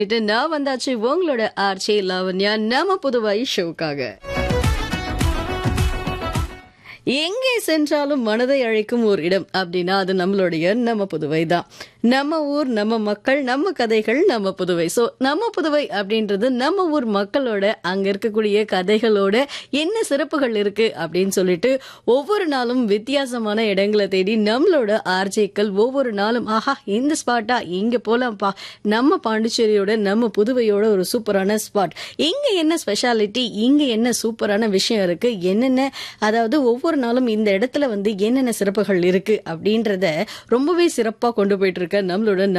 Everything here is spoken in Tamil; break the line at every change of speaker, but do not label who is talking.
இது நான் வந்தாச்சு உங்களோட ஆர்ச்சி லாவண்யா நம்ம புதுவை ஷோக்காக எங்கே சென்றாலும் மனதை அழைக்கும் ஒரு இடம் அப்படின்னா அது நம்மளுடைய நம்ம புதுவை தான் நம்ம ஊர் நம்ம மக்கள் நம்ம கதைகள் நம்ம புதுவை ஸோ நம்ம புதுவை அப்படின்றது நம்ம ஊர் மக்களோட அங்க இருக்கக்கூடிய கதைகளோட என்ன சிறப்புகள் இருக்கு அப்படின்னு சொல்லிட்டு ஒவ்வொரு நாளும் வித்தியாசமான இடங்களை தேடி நம்மளோட ஆர்ஜேக்கள் ஒவ்வொரு நாளும் ஆஹா இந்த ஸ்பாட்டா இங்க போலாம்ப்பா நம்ம பாண்டிச்சேரியோட நம்ம புதுவையோட ஒரு சூப்பரான ஸ்பாட் இங்க என்ன ஸ்பெஷாலிட்டி இங்க என்ன சூப்பரான விஷயம் இருக்கு என்னென்ன அதாவது ஒவ்வொரு நாளும் இந்த இடத்துல வந்து என்னென்ன சிறப்புகள் இருக்கு அப்படின்றத ரொம்பவே சிறப்பா கொண்டு போயிட்டு இருக்க நம்மளோட